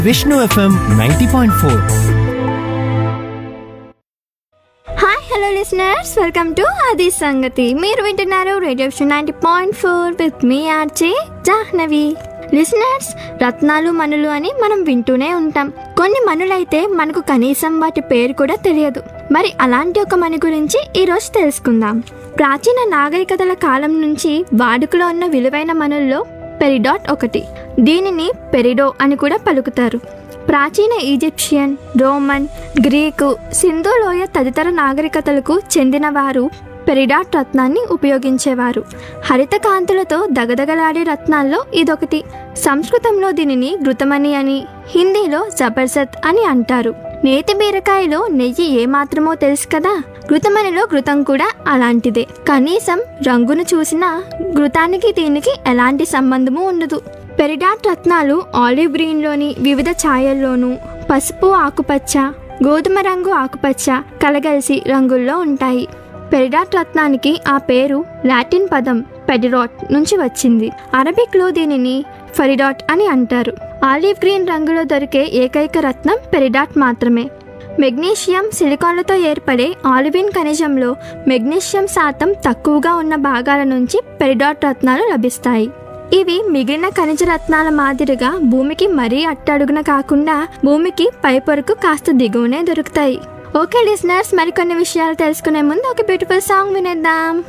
Vishnu FM ninety point four hi hello listeners welcome to అది సంగతి మీరు వింటున్నారు radio ninety point four with మీ ఆర్జే జాహ్నవి లిసనర్స్ రత్నాలు మనులు అని మనం వింటూనే ఉంటాం కొన్ని మనులైతే మనకు కనీసం వాటి పేరు కూడా తెలియదు మరి అలాంటి ఒక మణి గురించి ఈరోజు తెలుసుకుందాం ప్రాచీన నాగరికతల కాలం నుంచి వాడుకలో ఉన్న విలువైన మనుల్లో పెరిడాట్ ఒకటి దీనిని పెరిడో అని కూడా పలుకుతారు ప్రాచీన ఈజిప్షియన్ రోమన్ గ్రీకు సింధు లోయ తదితర నాగరికతలకు చెందిన వారు పెరిడాట్ రత్నాన్ని ఉపయోగించేవారు హరిత కాంతులతో దగదగలాడే రత్నాల్లో ఇదొకటి సంస్కృతంలో దీనిని ఘృతమణి అని హిందీలో జబర్జత్ అని అంటారు నేతి బీరకాయలో నెయ్యి ఏమాత్రమో తెలుసు కదా ఘృతమణిలో ఘృతం కూడా అలాంటిదే కనీసం రంగును చూసినా ఘృతానికి దీనికి ఎలాంటి సంబంధము ఉండదు పెరిడాట్ రత్నాలు ఆలివ్ గ్రీన్లోని వివిధ ఛాయల్లోనూ పసుపు ఆకుపచ్చ గోధుమ రంగు ఆకుపచ్చ కలగలిసి రంగుల్లో ఉంటాయి పెరిడాట్ రత్నానికి ఆ పేరు లాటిన్ పదం పెడిరాట్ నుంచి వచ్చింది అరబిక్లో దీనిని ఫరిడాట్ అని అంటారు ఆలివ్ గ్రీన్ రంగులో దొరికే ఏకైక రత్నం పెరిడాట్ మాత్రమే మెగ్నీషియం సిలికాన్లతో ఏర్పడే ఆలివిన్ ఖనిజంలో మెగ్నీషియం శాతం తక్కువగా ఉన్న భాగాల నుంచి పెరిడాట్ రత్నాలు లభిస్తాయి ఇవి మిగిలిన ఖనిజ రత్నాల మాదిరిగా భూమికి మరీ అట్టడుగున కాకుండా భూమికి పై పొరకు కాస్త దిగువనే దొరుకుతాయి ఓకే లిసనర్స్ మరికొన్ని విషయాలు తెలుసుకునే ముందు ఒక బ్యూటిఫుల్ సాంగ్ వినేద్దాం